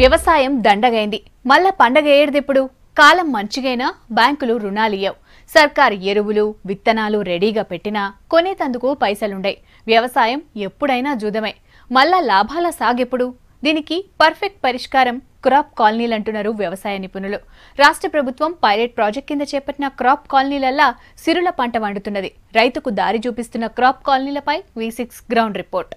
వ్యవసాయం దండగైంది మళ్ళా పండగ ఏడిదెప్పుడు కాలం మంచిగైనా బ్యాంకులు రుణాలియ్యవు సర్కారు ఎరువులు విత్తనాలు రెడీగా పెట్టినా కొనేతందుకు పైసలుండయి వ్యవసాయం ఎప్పుడైనా జూదమే మళ్ళా లాభాల సాగెప్పుడు దీనికి పర్ఫెక్ట్ పరిష్కారం క్రాప్ కాలనీలంటున్నారు వ్యవసాయ నిపుణులు రాష్ట్ర ప్రభుత్వం పైలట్ ప్రాజెక్ట్ కింద చేపట్టిన క్రాప్ కాలనీలల్లా సిరుల పంట వండుతున్నది రైతుకు దారి చూపిస్తున్న క్రాప్ కాలనీలపై V six ground report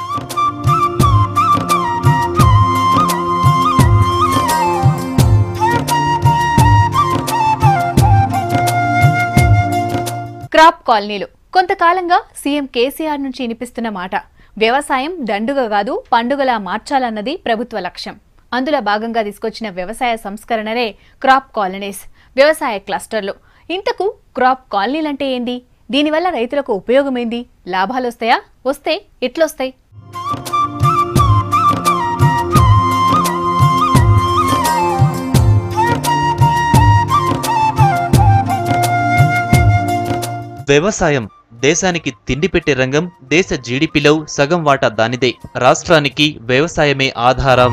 crop కాలనీలు కొంతకాలంగా సీఎం కేసీఆర్ నుంచి వినిపిస్తున్న మాట వ్యవసాయం దండుగ కాదు పండుగలా మార్చాలన్నది ప్రభుత్వ లక్ష్యం అందులో భాగంగా తీసుకొచ్చిన వ్యవసాయ సంస్కరణలే క్రాప్ కాలనీస్ వ్యవసాయ క్లస్టర్లు ఇంతకు క్రాప్ కాలనీలంటే ఏంది దీనివల్ల రైతులకు ఉపయోగమేంది లాభాలొస్తాయా వస్తే ఎట్లొస్తాయి వ్యవసాయం దేశానికి తిండి పెట్టే రంగం దేశ జీడిపిలో సగం వాటా దానిదే రాష్ట్రానికి వ్యవసాయమే ఆధారం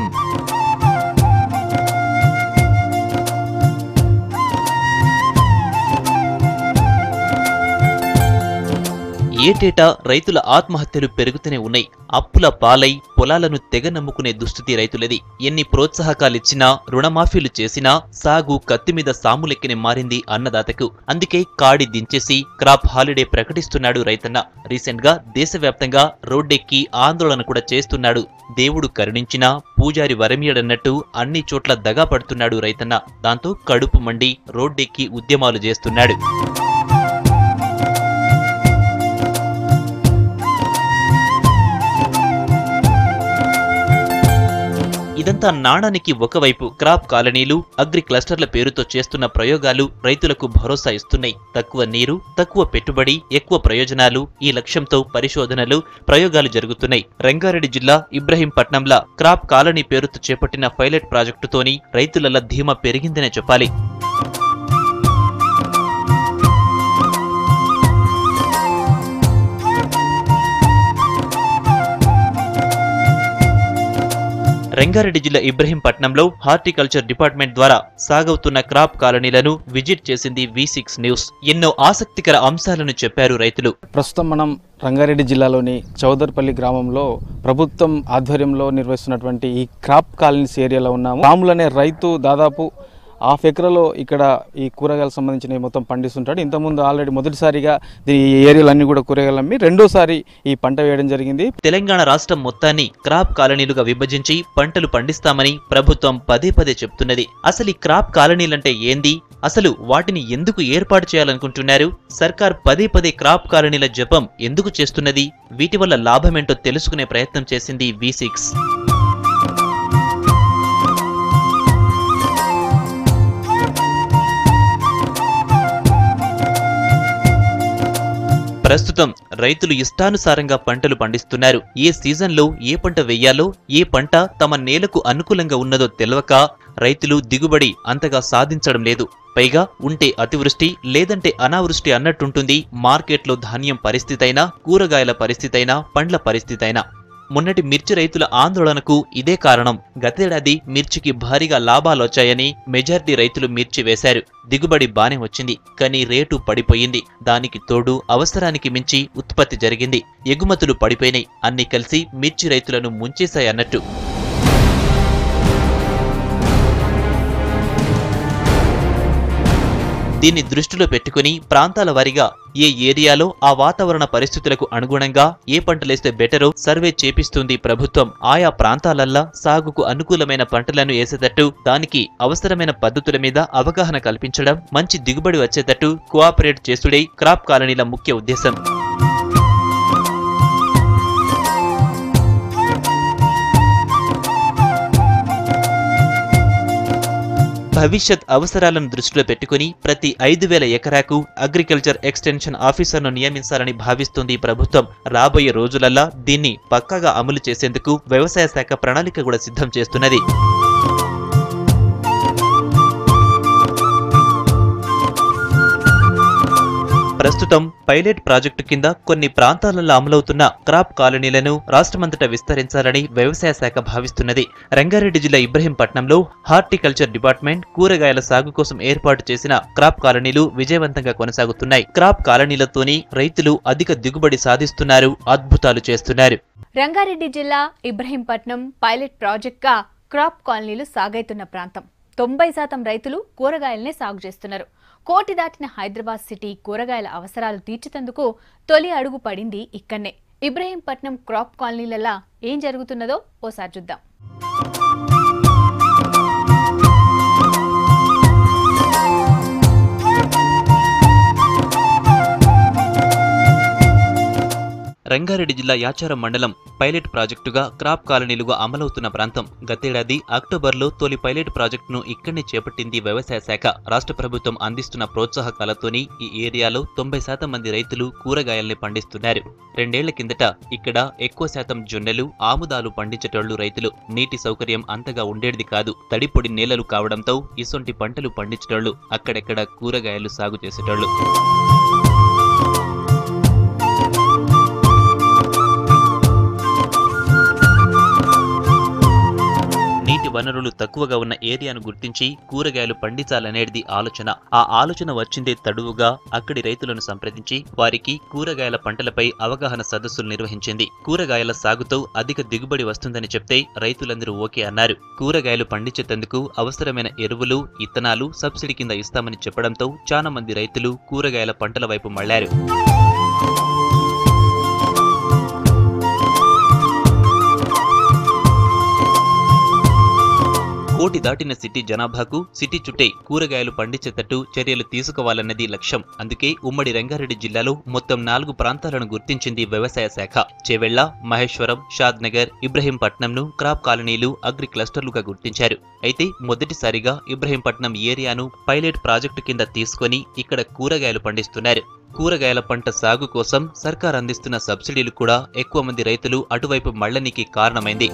ఏటేటా రైతుల ఆత్మహత్యలు పెరుగుతూనే ఉన్నాయి అప్పుల పాలై పొలాలను తెగ నమ్ముకునే దుస్థితి రైతులది ఎన్ని ప్రోత్సాహకాలిచ్చినా రుణమాఫీలు చేసినా సాగు కత్తి మీద సాములెక్కిన మారింది అన్నదాతకు అందుకే కాడి దించేసి క్రాప్ హాలిడే ప్రకటిస్తున్నాడు రైతన్న రీసెంట్ గా దేశవ్యాప్తంగా రోడ్డెక్కి ఆందోళన కూడా చేస్తున్నాడు దేవుడు కరుణించినా పూజారి వరమియడన్నట్టు అన్ని చోట్ల దగా పడుతున్నాడు రైతన్న దాంతో కడుపు మండి రోడ్డెక్కి ఉద్యమాలు చేస్తున్నాడు ఇదంతా నాణానికి ఒకవైపు క్రాప్ కాలనీలు అగ్రి క్లస్టర్ల పేరుతో చేస్తున్న ప్రయోగాలు రైతులకు భరోసా ఇస్తున్నాయి తక్కువ నీరు తక్కువ పెట్టుబడి ఎక్కువ ప్రయోజనాలు ఈ లక్ష్యంతో పరిశోధనలు ప్రయోగాలు జరుగుతున్నాయి రంగారెడ్డి జిల్లా ఇబ్రహీంపట్నంల క్రాప్ కాలనీ పేరుతో చేపట్టిన పైలట్ ప్రాజెక్టుతోని రైతుల ధీమా పెరిగిందనే చెప్పాలి రంగారెడ్డి జిల్లా ఇబ్రహీంపట్నంలో హార్టికల్చర్ డిపార్ట్మెంట్ ద్వారా సాగవుతున్న క్రాప్ కాలనీలను విజిట్ చేసింది వి సిక్స్ న్యూస్ ఎన్నో ఆసక్తికర అంశాలను చెప్పారు రైతులు ప్రస్తుతం మనం రంగారెడ్డి జిల్లాలోని చౌదర్పల్లి గ్రామంలో ప్రభుత్వం ఆధ్వర్యంలో నిర్వహిస్తున్నటువంటి ఈ క్రాప్ కాలనీస్ ఏరియాలో ఉన్నాము రాములు అనే రైతు దాదాపు హాఫ్ ఎకరలో ఇక్కడ ఈ కూరగాయలకు సంబంధించిన మొత్తం పండిస్తుంటాడు ఇంతకుముందు ఆల్రెడీ మొదటిసారిగా ఈ ఏరియాలో అన్ని కూడా కూరగాయలు అమ్మి రెండోసారి ఈ పంట వేయడం జరిగింది తెలంగాణ రాష్ట్రం మొత్తాన్ని క్రాప్ కాలనీలుగా విభజించి పంటలు పండిస్తామని ప్రభుత్వం పదే పదే చెప్తున్నది అసలు ఈ క్రాప్ కాలనీలంటే ఏంది అసలు వాటిని ఎందుకు ఏర్పాటు చేయాలనుకుంటున్నారు సర్కార్ పదే పదే క్రాప్ కాలనీల జపం ఎందుకు చేస్తున్నది వీటి వల్ల లాభమేంటో తెలుసుకునే ప్రయత్నం చేసింది వి సిక్స్ ప్రస్తుతం రైతులు ఇష్టానుసారంగా పంటలు పండిస్తున్నారు ఏ సీజన్లో ఏ పంట వెయ్యాలో ఏ పంట తమ నేలకు అనుకూలంగా ఉన్నదో తెలవక రైతులు దిగుబడి అంతగా సాధించడం లేదు పైగా ఉంటే అతివృష్టి లేదంటే అనావృష్టి అన్నట్టుంటుంది మార్కెట్లో ధాన్యం పరిస్థితైనా కూరగాయల పరిస్థితైనా పండ్ల పరిస్థితైనా మొన్నటి మిర్చి రైతుల ఆందోళనకు ఇదే కారణం గతేడాది మిర్చికి భారీగా లాభాలొచ్చాయని మెజార్టీ రైతులు మిర్చి వేశారు దిగుబడి బానే వచ్చింది కానీ రేటు పడిపోయింది దానికి తోడు అవసరానికి మించి ఉత్పత్తి జరిగింది ఎగుమతులు పడిపోయినాయి అన్ని కలిసి మిర్చి రైతులను ముంచేశాయన్నట్టు దీన్ని దృష్టిలో పెట్టుకుని ప్రాంతాల వారీగా ఏ ఏరియాలో ఆ వాతావరణ పరిస్థితులకు అనుగుణంగా ఏ పంటలేస్తే బెటరో సర్వే చేపిస్తుంది ప్రభుత్వం ఆయా ప్రాంతాలల్లా సాగుకు అనుకూలమైన పంటలను వేసేటట్టు దానికి అవసరమైన పద్ధతుల మీద అవగాహన కల్పించడం మంచి దిగుబడి వచ్చేటట్టు కోఆపరేట్ చేసుడే క్రాప్ కాలనీల ముఖ్య ఉద్దేశం భవిష్యత్ అవసరాలను దృష్టిలో పెట్టుకుని ప్రతి ఐదు వేల ఎకరాకు అగ్రికల్చర్ ఎక్స్టెన్షన్ ఆఫీసర్ను నియమించాలని భావిస్తోంది ప్రభుత్వం రాబోయే రోజులల్లా దీన్ని పక్కాగా అమలు చేసేందుకు వ్యవసాయ శాఖ ప్రణాళిక కూడా సిద్ధం చేస్తున్నది ప్రస్తుతం పైలట్ ప్రాజెక్టు కింద కొన్ని ప్రాంతాలలో అమలవుతున్న క్రాప్ కాలనీలను రాష్ట్రమంతటా విస్తరించాలని వ్యవసాయ శాఖ భావిస్తున్నది రంగారెడ్డి జిల్లా ఇబ్రహీంపట్నంలో హార్టికల్చర్ డిపార్ట్మెంట్ కూరగాయల సాగు కోసం ఏర్పాటు చేసిన క్రాప్ కాలనీలు విజయవంతంగా కొనసాగుతున్నాయి క్రాప్ కాలనీలతోని రైతులు అధిక దిగుబడి సాధిస్తున్నారు అద్భుతాలు చేస్తున్నారు రంగారెడ్డి జిల్లా ఇబ్రహీంపట్నం పైలట్ ప్రాజెక్ట్గా క్రాప్ కాలనీలు సాగైతున్న ప్రాంతం తొంభై శాతం రైతులు కూరగాయలనే సాగు చేస్తున్నారు కోటి దాటిన హైదరాబాద్ సిటీ కూరగాయల అవసరాలు తీర్చేందుకు తొలి అడుగు పడింది ఇక్కడనే ఇబ్రహీంపట్నం క్రాప్ కాలనీలలా ఏం జరుగుతున్నదో ఓసారి చూద్దాం రంగారెడ్డి జిల్లా యాచారం మండలం పైలట్ ప్రాజెక్టుగా క్రాప్ కాలనీలుగా అమలవుతున్న ప్రాంతం గతేడాది అక్టోబర్లో తొలి పైలట్ ప్రాజెక్టును ఇక్కడనే చేపట్టింది వ్యవసాయ శాఖ రాష్ట్ర ప్రభుత్వం అందిస్తున్న ప్రోత్సాహకాలతోని ఈ ఏరియాలో తొంభై శాతం మంది రైతులు కూరగాయల్ని పండిస్తున్నారు రెండేళ్ల కిందట ఇక్కడ ఎక్కువ శాతం జొన్నలు ఆముదాలు పండించేటోళ్లు రైతులు నీటి సౌకర్యం అంతగా ఉండేది కాదు తడిపొడి నేలలు కావడంతో ఇసొంటి పంటలు పండించేటోళ్లు అక్కడెక్కడ కూరగాయలు సాగు చేసేటోళ్లు నీటి వనరులు తక్కువగా ఉన్న ఏరియాను గుర్తించి కూరగాయలు పండించాలనేది ఆలోచన ఆ ఆలోచన వచ్చిందే తడువుగా అక్కడి రైతులను సంప్రదించి వారికి కూరగాయల పంటలపై అవగాహన సదస్సులు నిర్వహించింది కూరగాయల సాగుతో అధిక దిగుబడి వస్తుందని చెప్తే రైతులందరూ ఓకే అన్నారు కూరగాయలు పండించేందుకు అవసరమైన ఎరువులు ఇత్తనాలు సబ్సిడీ కింద ఇస్తామని చెప్పడంతో చాలా మంది రైతులు కూరగాయల పంటల వైపు మళ్లారు కోటి దాటిన సిటీ జనాభాకు సిటీ చుట్టే కూరగాయలు పండించేటట్టు చర్యలు తీసుకోవాలన్నది లక్ష్యం అందుకే ఉమ్మడి రంగారెడ్డి జిల్లాలో మొత్తం నాలుగు ప్రాంతాలను గుర్తించింది వ్యవసాయ శాఖ చేవెళ్ల మహేశ్వరం షాద్ నగర్ ఇబ్రహీంపట్నంను క్రాప్ కాలనీలు అగ్రి క్లస్టర్లుగా గుర్తించారు అయితే మొదటిసారిగా ఇబ్రహీంపట్నం ఏరియాను పైలట్ ప్రాజెక్టు కింద తీసుకొని ఇక్కడ కూరగాయలు పండిస్తున్నారు కూరగాయల పంట సాగు కోసం సర్కార్ అందిస్తున్న సబ్సిడీలు కూడా ఎక్కువ మంది రైతులు అటువైపు మళ్లనికి కారణమైంది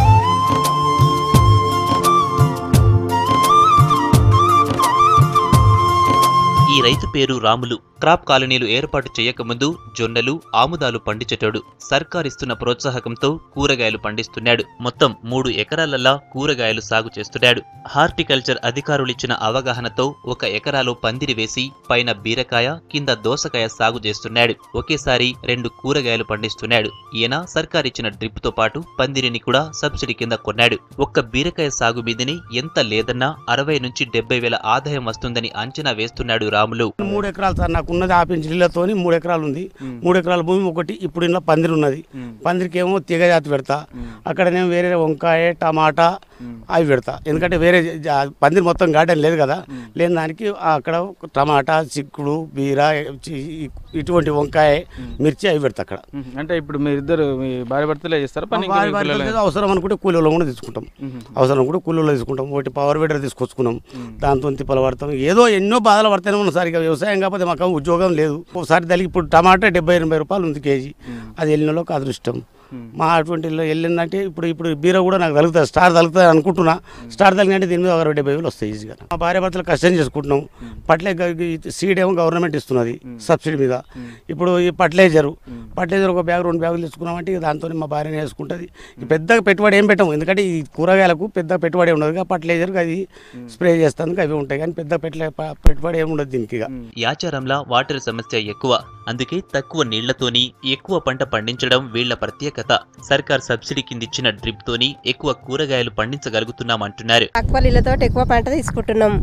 ఈ రైతు పేరు రాములు క్రాప్ కాలనీలు ఏర్పాటు చేయకముందు జొన్నలు ఆముదాలు పండించేటోడు సర్కారిస్తున్న ప్రోత్సాహకంతో కూరగాయలు పండిస్తున్నాడు మొత్తం మూడు ఎకరాలల్లా కూరగాయలు సాగు చేస్తున్నాడు హార్టికల్చర్ అధికారులిచ్చిన అవగాహనతో ఒక ఎకరాలో పందిరి వేసి పైన బీరకాయ కింద దోసకాయ సాగు చేస్తున్నాడు ఒకేసారి రెండు కూరగాయలు పండిస్తున్నాడు ఈయన సర్కారిచ్చిన డ్రిప్ తో పాటు పందిరిని కూడా సబ్సిడీ కింద కొన్నాడు ఒక్క బీరకాయ సాగు మీదని ఎంత లేదన్నా అరవై నుంచి డెబ్బై వేల ఆదాయం వస్తుందని అంచనా వేస్తున్నాడు రాములు మూడు ఎకరాలు సార్ నాకు ఉన్నది ఆ పెంచిళ్ళతో మూడు ఎకరాలు ఉంది మూడు ఎకరాల భూమి ఒకటి ఇప్పుడు ఇంట్లో పందిరి ఉన్నది పందిరికి ఏమో తీగ జాతి పెడతా అక్కడనేమో వేరే వంకాయ టమాటా అవి పెడతా ఎందుకంటే వేరే జా- పందిరి మొత్తం గార్డెన్ లేదు కదా లేని దానికి అక్కడ టమాటా చిక్కుడు బీర చి- ఇటువంటి వంకాయ మిర్చి అవి పెడతా అక్కడ అంటే ఇప్పుడు మీరిద్దరు మీ భార్య భర్తలే చేస్తారా పని ఇంకా వారి మీ వారి పిల్లలే? దగ్గర అవసరం అనుకుంటే కూలీలో కూడా తీసుకుంటాం అవసరం అనుకుంటే కూలీలో తీసుకుంటాం ఒకటి పవర్ వీడర్ తీసుకొచ్చుకున్నాం దాంతో తిప్పలు పడతాం ఏదో ఎన్నో బాధలు పడతానే ఉన్నాం సార్ ఇక వ్యవసాయం కాకపోతే మాకు ఉద్యోగం లేదు ఒకసారి తల్లి ఇప్పుడు టమాటా డెబ్బై ఎనభై రూపాయలు ఉంది కేజీ అది వెళ్ళినలోకి అదృష్టం మా అటువంటి ఇల్లు వెళ్ళిందంటే ఇప్పుడు ఇప్పుడు బీర కూడా నాకు తగులుతుంది స్టార్ తగులుతుంది అనుకుంటున్నా స్టార్ తగిలిందంటే దీని మీద ఒక అరవై డెబ్బై వేలు వస్తాయి ఈజీగా మా భార్య భర్తలు కష్టం చేసుకుంటున్నాం పట్లే సీడ్ ఏమో గవర్నమెంట్ ఇస్తున్నది సబ్సిడీ మీద ఇప్పుడు ఈ పట్లేజరు పట్లేజర్ ఒక బ్యాగ్ రెండు బ్యాగులు తీసుకున్నామంటే ఇక దాంతో మా భార్యనే వేసుకుంటుంది ఈ పెద్దగా పెట్టుబడి ఏం పెట్టాము ఎందుకంటే ఈ కూరగాయలకు పెద్ద పెట్టుబడి ఉండదు కాబట్టి పట్లేజర్కి అది స్ప్రే చేస్తానికి అవి ఉంటాయి కానీ పెద్ద పెట్టలే పెట్టుబడి ఏమి ఉండదు దీనికి ఇక యాచారంలా వాటర్ సమస్య ఎక్కువ అందుకే తక్కువ నీళ్లతోని ఎక్కువ పంట పండించడం వీళ్ల ప్రత్యేకత సర్కార్ సబ్సిడీ కిందిచ్చిన డ్రిప్ తోని ఎక్కువ కూరగాయలు పండించగలుగుతున్నామంటున్నారు తక్కువ నీళ్ళతో ఎక్కువ పంట తీసుకుంటున్నాం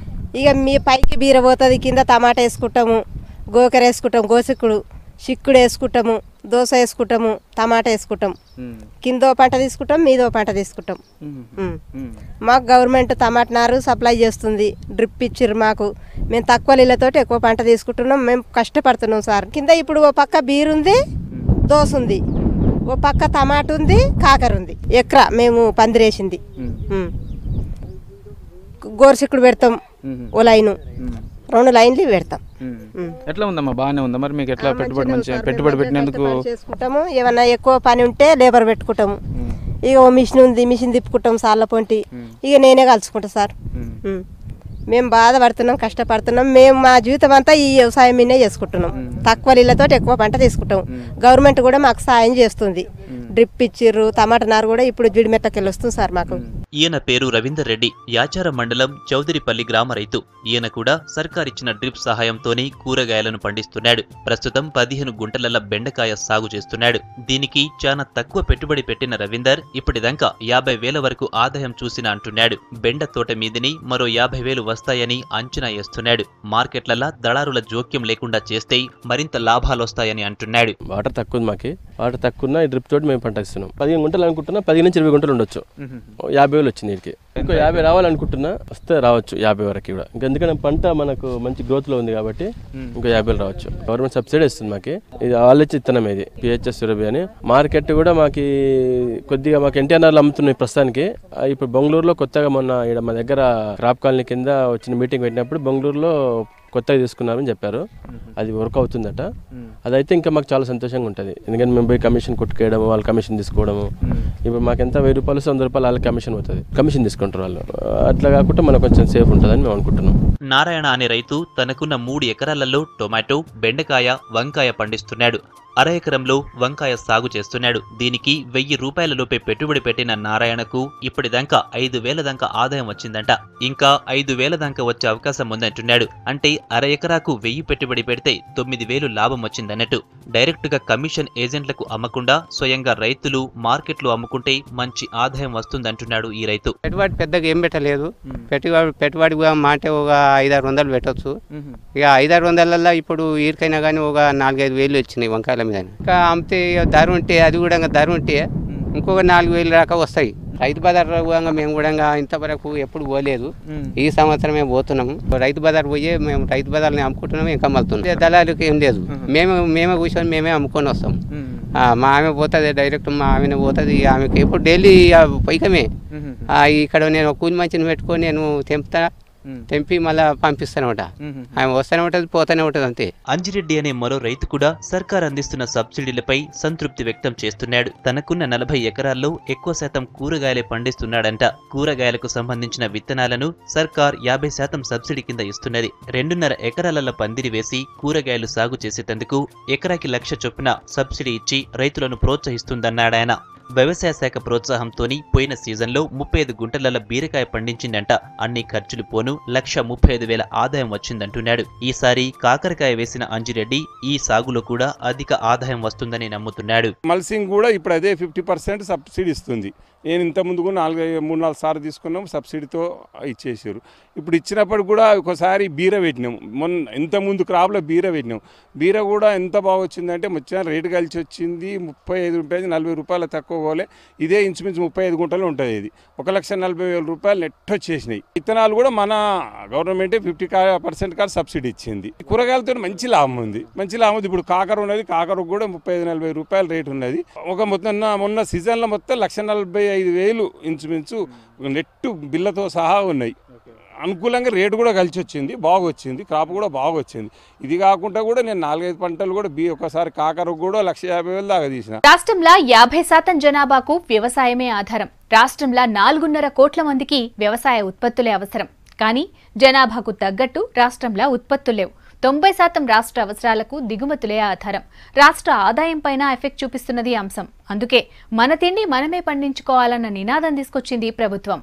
ఇక మీ పైకి బీర పోతుంది కింద టమాటా వేసుకుంటాము గోకర వేసుకుంటాం గోసిక్కుడు చిక్కుడు వేసుకుంటాము దోస వేసుకుంటాము టమాటా వేసుకుంటాం కిందో పంట తీసుకుంటాం మీదో పంట తీసుకుంటాం ఉమ్. మాకు గవర్నమెంట్ టమాటా నారు సప్లై చేస్తుంది డ్రిప్ ఇచ్చిర్రు మాకు మేము తక్కువ నీళ్ళతోటి ఎక్కువ పంట తీసుకుంటున్నాం మేము కష్టపడుతున్నాం సార్ కింద ఇప్పుడు ఓ పక్క బీర్ ఉంది దోశ ఉంది ఓ పక్క టమాటా ఉంది కాకర ఉంది ఎకరా మేము పందిరేసింది ఉమ్. గోరుచిక్కుడు పెడతాం ఓ లైను రెండు లైన్లు పెడతాం ఉమ్. ఎట్లా ఉందమ్మా బాగానే ఉందా మరి మీకు ఎట్లా పెట్టుబడి మంచిగా పెట్టుబడి పెట్టినందుకు పని చేసుకుంటాము ఏమన్నా ఎక్కువ పని ఉంటే లేబర్ పెట్టుకుంటాము ఇక ఓ మిషన్ ఉంది మిషన్ తిప్పుకుంటాం సార్ల పొంటి ఇక నేనే కలుసుకుంటా సార్ ఉమ్. మేము బాధపడుతున్నాం కష్టపడుతున్నాం మేము మా జీవితం అంతా ఈ వ్యవసాయం మీదే చేసుకుంటున్నాం తక్కువ నీళ్ళతో ఎక్కువ పంట తీసుకుంటాం గవర్నమెంట్ కూడా మాకు సాయం చేస్తుంది డ్రిప్ ఇచ్చిర్రు టమాటా నారు కూడా ఇప్పుడు జిడిమెట్టకెళ్ళి వస్తుంది సార్ మాకు ఈయన పేరు రవీందర్ రెడ్డి యాచారం మండలం చౌదరిపల్లి గ్రామ రైతు ఈయన కూడా సర్కారిచ్చిన డ్రిప్ సహాయంతోనే కూరగాయలను పండిస్తున్నాడు ప్రస్తుతం పదిహేను గుంటలల్ల బెండకాయ సాగు చేస్తున్నాడు దీనికి చాలా తక్కువ పెట్టుబడి పెట్టిన రవీందర్ ఇప్పటిదాకా యాభై వేల వరకు ఆదాయం చూసిన అంటున్నాడు బెండ తోట మీదిని మరో యాభై వేలు వస్తాయని అంచనా వేస్తున్నాడు మార్కెట్లలా దళారుల జోక్యం లేకుండా చేస్తే మరింత లాభాలొస్తాయని అంటున్నాడు వాటర్ తక్కువ ఉంది మాకి వాటర్ తక్కువ ఉన్న ఈ డ్రిప్ తోటి మేము పంట ఇస్తున్నాం పదిహేను గుంటలు అనుకుంటున్నా పదిహేను నుంచి ఇరవై గుంటలు ఉండొచ్చు యాభై వేలు వచ్చింది వీటికి ఇంకో యాభై రావాలనుకుంటున్నా వస్తే రావచ్చు యాభై వరకు కూడా ఇంకా ఎందుకంటే పంట మనకు మంచి గ్రోత్ లో ఉంది కాబట్టి ఇంకో యాభై వేలు రావచ్చు గవర్నమెంట్ సబ్సిడీ ఇస్తుంది మాకి ఇది వాళ్ళు ఇచ్చి ఇత్తనం ఇది పిహెచ్ఎస్ సురభి అని మార్కెట్ కూడా మాకి కొద్దిగా మాకు ఎన్టీఆర్లు అమ్ముతున్నాయి ప్రస్తుతానికి ఆ, ఇప్పుడు బెంగళూరులో కొత్తగా మొన్న ఇక్కడ మా దగ్గర క్రాప్ కాలనీ కింద వచ్చిన మీటింగ్ పెట్టినప్పుడు బెంగళూరులో కొత్తగా తీసుకున్నారని చెప్పారు అది వర్క్ అవుతుందట అదైతే ఇంకా మాకు చాలా సంతోషంగా ఉంటుంది ఎందుకంటే మేము పోయి కమిషన్ కొట్టుకేయడం వాళ్ళు కమిషన్ తీసుకోవడము ఇప్పుడు మాకు ఎంత వెయ్యి రూపాయలు వంద రూపాయలు వాళ్ళకి కమిషన్ అవుతుంది కమిషన్ తీసుకుంటారు వాళ్ళు అట్లా కాకుండా మనకు కొంచెం సేఫ్ ఉంటుందని మేము అనుకుంటున్నాం నారాయణ అనే రైతు తనకున్న మూడు ఎకరాలలో టొమాటో బెండకాయ వంకాయ పండిస్తున్నాడు అర ఎకరంలో వంకాయ సాగు చేస్తున్నాడు దీనికి వెయ్యి రూపాయల లోపే పెట్టుబడి పెట్టిన నారాయణకు ఇప్పటిదాకా ఐదు వేల దాకా ఆదాయం వచ్చిందంట ఇంకా ఐదు వేల దాకా వచ్చే అవకాశం ఉందంటున్నాడు అంటే అర ఎకరాకు వెయ్యి పెట్టుబడి పెడితే తొమ్మిది వేలు లాభం వచ్చిందన్నట్టు డైరెక్ట్ గా కమిషన్ ఏజెంట్లకు అమ్మకుండా స్వయంగా రైతులు మార్కెట్లో అమ్ముకుంటే మంచి ఆదాయం వస్తుందంటున్నాడు ఈ రైతు పెట్టుబడి పెద్దగా ఏం పెట్టలేదు పెట్టుబడి పెట్టుబడి కూడా మాటే ఒక ఐదారు వందలు పెట్టొచ్చు ఇక ఐదారు వందలల్లో ఇప్పుడు ఈరికైనా కానీ ఒక నాలుగైదు వేలు వచ్చినాయి వంకాయల మీద ఇంకా అమ్మితే ఇక ధర ఉంటే అది కూడా ఇంకా ధర ఉంటే ఇంకొక నాలుగు వేలు దాకా వస్తాయి రైతు బజార్ కూడా మేము కూడా ఇంకా ఇంతవరకు ఎప్పుడు పోలేదు ఈ సంవత్సరమే పోతున్నాము రైతు బజార్ పోయి మేము రైతు బజార్ని అమ్ముకుంటున్నాము ఇంకా మళ్తున్నాం దళాలకు ఏం లేదు మేము మేమే కూర్చొని మేమే అమ్ముకొని వస్తాం ఆ, మా ఆమె పోతుంది డైరెక్ట్ మా ఆమె పోతుంది ఆమెకి ఎప్పుడు డైలీ పైకమే ఆ, ఇక్కడ నేను కూలి మంచిని పెట్టుకొని నేను తెంపుతా తెంపి మళ్ళీ పంపిస్తానమాట ఆమె వస్తూనే ఉంటుంది పోతూనే ఉంటుంది అంతే అంజిరెడ్డి అనే మరో రైతు కూడా సర్కార్ అందిస్తున్న సబ్సిడీలపై సంతృప్తి వ్యక్తం చేస్తున్నాడు తనకున్న నలభై ఎకరాల్లో ఎక్కువ శాతం కూరగాయలే పండిస్తున్నాడంట కూరగాయలకు సంబంధించిన విత్తనాలను సర్కార్ యాభై శాతం సబ్సిడీ కింద ఇస్తున్నది రెండున్నర ఎకరాలలో పందిరి వేసి కూరగాయలు సాగు చేసేటందుకు ఎకరాకి లక్ష చొప్పున సబ్సిడీ ఇచ్చి రైతులను ప్రోత్సహిస్తుందన్నాడాయన వ్యవసాయ శాఖ ప్రోత్సాహంతోని పోయిన సీజన్లో ముప్పై ఐదు గుంటల బీరకాయ పండించిందంట అన్ని ఖర్చులు పోను లక్ష ముప్పై ఐదు వేల ఆదాయం వచ్చిందంటున్నాడు ఈసారి కాకరకాయ వేసిన అంజిరెడ్డి ఈ సాగులో కూడా అధిక ఆదాయం వస్తుందని నమ్ముతున్నాడు మల్సింగ్ కూడా ఇప్పుడు అదే ఫిఫ్టీ పర్సెంట్ సబ్సిడీ ఇస్తుంది నేను ఇంత ముందుకు నాలుగు మూడు నాలుగు సార్లు తీసుకున్నాం సబ్సిడీతో ఇచ్చేసారు ఇప్పుడు ఇచ్చినప్పుడు కూడా ఒకసారి బీర పెట్టినాం మొన్న ఇంత ముందు క్రాప్లో బీర పెట్టినాం బీర కూడా ఎంత బాగా వచ్చిందంటే మొత్తం రేటు కలిసి వచ్చింది ముప్పై ఐదు రూపాయలు నలభై రూపాయలు తక్కువ పోలే ఇదే ఇంచుమించు ముప్పై ఐదు గుంటలు ఉంటుంది ఇది ఒక లక్ష నలభై వేల రూపాయలు నెట్ వచ్చేసినాయి విత్తనాలు కూడా మన గవర్నమెంటే ఫిఫ్టీ పర్సెంట్ కాదు సబ్సిడీ ఇచ్చింది కూరగాయలతో మంచి లాభం ఉంది మంచి లాభం ఉంది ఇప్పుడు కాకర ఉన్నది కాకర కూడా ముప్పై ఐదు నలభై రూపాయల రేటు ఉన్నది ఒక మొత్తం మొన్న సీజన్లో మొత్తం లక్ష నలభై ఐదు వేలు ఇంచుమించు నెట్ బిల్లతో సహా ఉన్నాయి అనుకూలంగా రేటు కూడా కలిసి వచ్చింది బాగా వచ్చింది క్రాప్ కూడా బాగా వచ్చింది ఇది కాకుండా కూడా నేను నాలుగైదు పంటలు కూడా బీ ఒకసారి కాకర కూడా లక్ష యాభై వేలు దాకా తీసిన రాష్ట్రంలో యాభై శాతం జనాభాకు వ్యవసాయమే ఆధారం రాష్ట్రంలో నాలుగున్నర కోట్ల మందికి వ్యవసాయ ఉత్పత్తులే అవసరం కానీ జనాభాకు తగ్గట్టు రాష్ట్రంలో ఉత్పత్తులు లేవు తొంభై శాతం రాష్ట్ర అవసరాలకు దిగుమతులే ఆధారం రాష్ట్ర ఆదాయం పైన ఎఫెక్ట్ చూపిస్తున్నది ఈ అంశం అందుకే మన తిండి మనమే పండించుకోవాలన్న నినాదం తీసుకొచ్చింది ప్రభుత్వం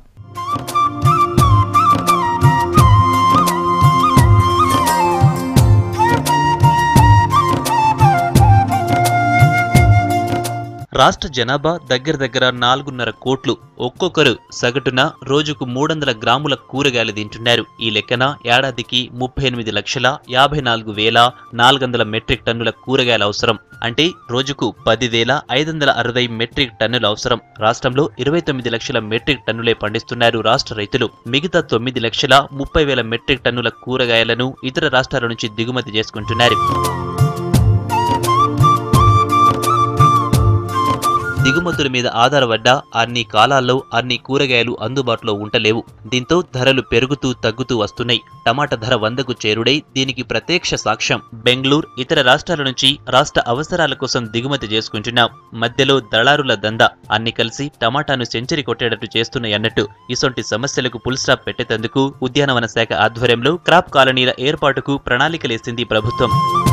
రాష్ట్ర జనాభా దగ్గర దగ్గర నాలుగున్నర కోట్లు ఒక్కొక్కరు సగటున రోజుకు మూడొందల గ్రాముల కూరగాయలు తింటున్నారు ఈ లెక్కన ఏడాదికి ముప్పై ఎనిమిది లక్షల యాభై నాలుగు వేల నాలుగు వందల మెట్రిక్ టన్నుల కూరగాయలు అవసరం అంటే రోజుకు పదివేల ఐదు వందల అరవై మెట్రిక్ టన్నులు అవసరం రాష్ట్రంలో ఇరవై తొమ్మిది లక్షల మెట్రిక్ టన్నులే పండిస్తున్నారు రాష్ట్ర రైతులు మిగతా తొమ్మిది లక్షల ముప్పై వేల మెట్రిక్ టన్నుల కూరగాయలను ఇతర రాష్ట్రాల నుంచి దిగుమతి చేసుకుంటున్నారు దిగుమతుల మీద ఆధారపడ్డ అన్ని కాలాల్లో అన్ని కూరగాయలు అందుబాటులో ఉండలేవు దీంతో ధరలు పెరుగుతూ తగ్గుతూ వస్తున్నాయి టమాటా ధర వందకు చేరుడై దీనికి ప్రత్యక్ష సాక్ష్యం బెంగళూరు ఇతర రాష్ట్రాల నుంచి రాష్ట్ర అవసరాల కోసం దిగుమతి చేసుకుంటున్నాం మధ్యలో దళారుల దంద అన్ని కలిసి టమాటాను సెంచరీ కొట్టేటట్టు చేస్తున్నాయి అన్నట్టు ఇసొంటి సమస్యలకు పుల్ స్టాప్ పెట్టేందుకు ఉద్యానవన శాఖ ఆధ్వర్యంలో క్రాప్ కాలనీల ఏర్పాటుకు ప్రణాళికలేసింది ప్రభుత్వం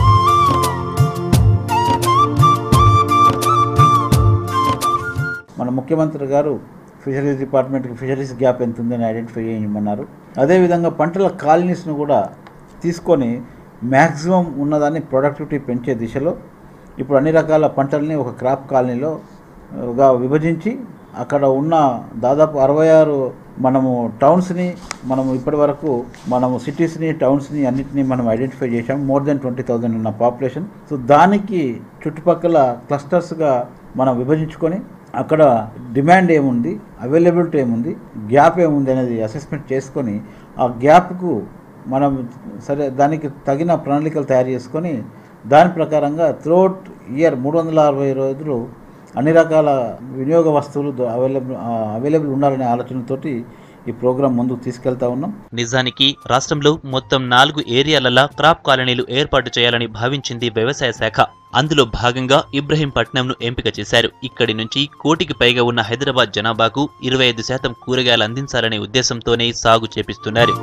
మన ముఖ్యమంత్రి గారు ఫిషరీస్ డిపార్ట్మెంట్కి ఫిషరీస్ గ్యాప్ ఎంత ఉందని ఐడెంటిఫై చేయమన్నారు అదేవిధంగా పంటల కాలనీస్ను కూడా తీసుకొని మ్యాక్సిమం ఉన్నదాన్ని ప్రొడక్టివిటీ పెంచే దిశలో ఇప్పుడు అన్ని రకాల పంటల్ని ఒక క్రాప్ కాలనీలో ఆ, గా విభజించి అక్కడ ఉన్న దాదాపు అరవై ఆరు మనము టౌన్స్ని మనము ఇప్పటి వరకు మనము సిటీస్ని టౌన్స్ని అన్నిటినీ మనం ఐడెంటిఫై చేశాం మోర్ దెన్ ట్వంటీ థౌజండ్ ఉన్న పాపులేషన్ సో దానికి చుట్టుపక్కల క్లస్టర్స్గా మనం విభజించుకొని అక్కడ డిమాండ్ ఏముంది అవైలబిలిటీ ఏముంది గ్యాప్ ఏముంది అనేది అసెస్మెంట్ చేసుకొని ఆ గ్యాప్కు మనం సరే దానికి తగిన ప్రణాళికలు తయారు చేసుకొని దాని ప్రకారంగా త్రూఅవుట్ ఇయర్ మూడు వందల అరవై రోజులు అన్ని రకాల వినియోగ వస్తువులు అవైలబుల్ అవైలబుల్ ఉండాలనే ఆలోచనతోటి ఈ ప్రోగ్రాం ముందుకు తీసుకెళ్తా ఉన్నాం నిజానికి రాష్ట్రంలో మొత్తం నాలుగు ఏరియాలలో క్రాప్ కాలనీలు ఏర్పాటు చేయాలని భావించింది వ్యవసాయ శాఖ అందులో భాగంగా ఇబ్రహీంపట్నంను ఎంపిక చేశారు ఇక్కడి నుంచి కోటికి పైగా ఉన్న హైదరాబాద్ జనాభాకు ఇరవై ఐదు శాతం కూరగాయలు అందించాలనే ఉద్దేశంతోనే సాగు చేపిస్తున్నారు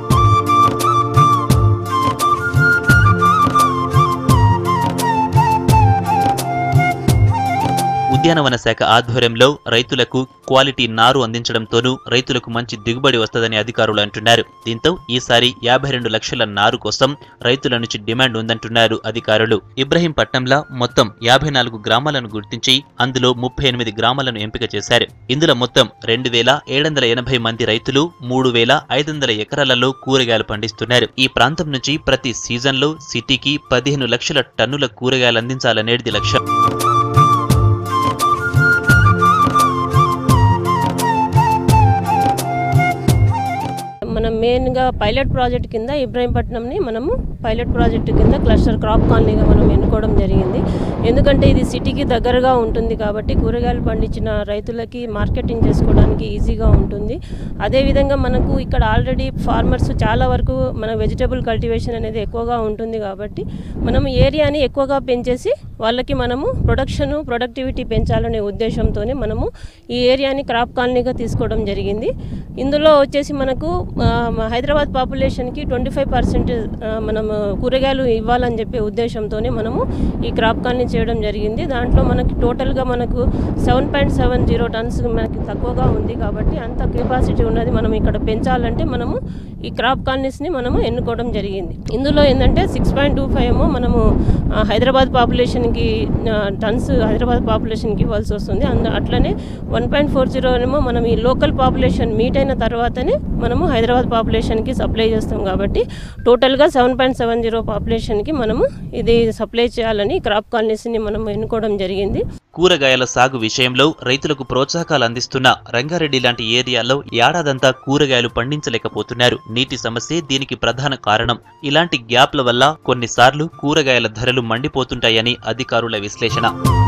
ఉద్యానవన శాఖ ఆధ్వర్యంలో రైతులకు క్వాలిటీ నారు అందించడంతోనూ రైతులకు మంచి దిగుబడి వస్తదని అధికారులు అంటున్నారు దీంతో ఈసారి యాభై రెండు లక్షల నారు కోసం రైతుల నుంచి డిమాండ్ ఉందంటున్నారు అధికారులు ఇబ్రహీంపట్నంలో మొత్తం యాభై నాలుగు గ్రామాలను గుర్తించి అందులో ముప్పై ఎనిమిది గ్రామాలను ఎంపిక చేశారు ఇందులో మొత్తం రెండు వేల ఏడు వందల ఎనభై మంది రైతులు మూడు వేల ఐదు వందల ఎకరాలలో కూరగాయలు పండిస్తున్నారు ఈ ప్రాంతం నుంచి ప్రతి సీజన్లో సిటీకి పదిహేను లక్షల టన్నుల కూరగాయలు అందించాలనేది లక్ష్యం మనం మెయిన్గా పైలట్ ప్రాజెక్ట్ కింద ఇబ్రాహీంపట్నంని మనము పైలట్ ప్రాజెక్ట్ కింద క్లస్టర్ క్రాప్ కాలనీగా మనం ఎన్నుకోవడం జరిగింది ఎందుకంటే ఇది సిటీకి దగ్గరగా ఉంటుంది కాబట్టి కూరగాయలు పండించిన రైతులకి మార్కెటింగ్ చేసుకోవడానికి ఈజీగా ఉంటుంది అదేవిధంగా మనకు ఇక్కడ ఆల్రెడీ ఫార్మర్స్ చాలా వరకు మన వెజిటబుల్ కల్టివేషన్ అనేది ఎక్కువగా ఉంటుంది కాబట్టి మనం ఏరియాని ఎక్కువగా పెంచేసి వాళ్ళకి మనము ప్రొడక్షను ప్రొడక్టివిటీ పెంచాలనే ఉద్దేశంతోనే మనము ఈ ఏరియాని క్రాప్ కాలనీగా తీసుకోవడం జరిగింది ఇందులో వచ్చేసి మనకు ఆ, మ- హైదరాబాద్ పాపులేషన్కి ట్వంటీ ఫైవ్ పర్సెంట్ మనం కూరగాయలు ఇవ్వాలని చెప్పే ఉద్దేశంతోనే మనము ఈ క్రాప్ కాలనీ చేయడం జరిగింది దాంట్లో మనకి టోటల్గా మనకు seven point seven zero tons మనకి తక్కువగా ఉంది కాబట్టి అంత కెపాసిటీ ఉన్నది మనం ఇక్కడ పెంచాలంటే మనము ఈ క్రాప్ కాలనీస్ని మనము ఎన్నుకోవడం జరిగింది ఇందులో ఏంటంటే సిక్స్ పాయింట్ టూ ఫైవ్ ఏమో మనము ఆ, హైదరాబాద్ పాపులేషన్కి ఆ, టన్స్ హైదరాబాద్ పాపులేషన్కి ఇవ్వాల్సి వస్తుంది అంద అట్లనే వన్ పాయింట్ ఫోర్ జీరో ఏమో మనం ఈ లోకల్ పాపులేషన్ మీట్ అయిన తర్వాతనే మనము హైదరాబాద్ పాపులేషన్కి సప్లై చేస్తాం కాబట్టి టోటల్గా సెవెన్ పాయింట్ సెవెన్ జీరో పాపులేషన్కి మనము ఇది సప్లై చేయాలని క్రాప్ కాలనీస్ని మనం ఎన్నుకోవడం జరిగింది కూరగాయల సాగు విషయంలో రైతులకు ప్రోత్సాహకాలు అందిస్తున్న రంగారెడ్డి లాంటి ఏరియాల్లో ఏడాదంతా కూరగాయలు పండించలేకపోతున్నారు నీటి సమస్యే దీనికి ప్రధాన కారణం ఇలాంటి గ్యాప్ల వల్ల కొన్నిసార్లు కూరగాయల ధరలు మండిపోతుంటాయని అధికారుల విశ్లేషణ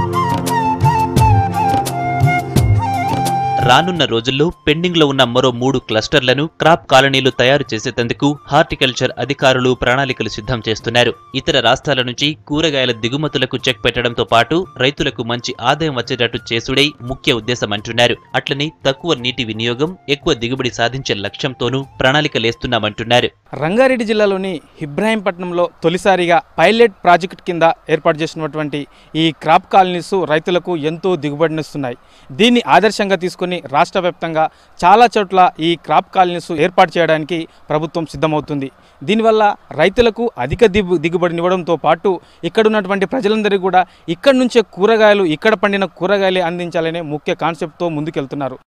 రానున్న రోజుల్లో పెండింగ్ లో ఉన్న మరో మూడు క్లస్టర్లను క్రాప్ కాలనీలు తయారు చేసేందుకు హార్టికల్చర్ అధికారులు ప్రణాళికలు సిద్ధం చేస్తున్నారు ఇతర రాష్ట్రాల నుంచి కూరగాయల దిగుమతులకు చెక్ పెట్టడంతో పాటు రైతులకు మంచి ఆదాయం వచ్చేటట్టు చేసుడే ముఖ్య ఉద్దేశం అంటున్నారు అట్లనే తక్కువ నీటి వినియోగం ఎక్కువ దిగుబడి సాధించే లక్ష్యంతోనూ ప్రణాళికలేస్తున్నామంటున్నారు రంగారెడ్డి జిల్లాలోని ఇబ్రాహీంపట్నంలో తొలిసారిగా పైలట్ ప్రాజెక్ట్ కింద ఏర్పాటు చేసినటువంటి ఈ క్రాప్ కాలనీస్ రైతులకు ఎంతో దిగుబడినిస్తున్నాయి దీన్ని ఆదర్శంగా తీసుకుని రాష్ట్ర వ్యాప్తంగా చాలా చోట్ల ఈ క్రాప్ కాలనీస్ ఏర్పాటు చేయడానికి ప్రభుత్వం సిద్ధమవుతుంది దీనివల్ల రైతులకు అధిక దిగు దిగుబడినివ్వడంతో పాటు ఇక్కడ ఉన్నటువంటి ప్రజలందరికీ కూడా ఇక్కడ నుంచే కూరగాయలు ఇక్కడ పండిన కూరగాయలే అందించాలనే ముఖ్య కాన్సెప్ట్తో ముందుకెళ్తున్నారు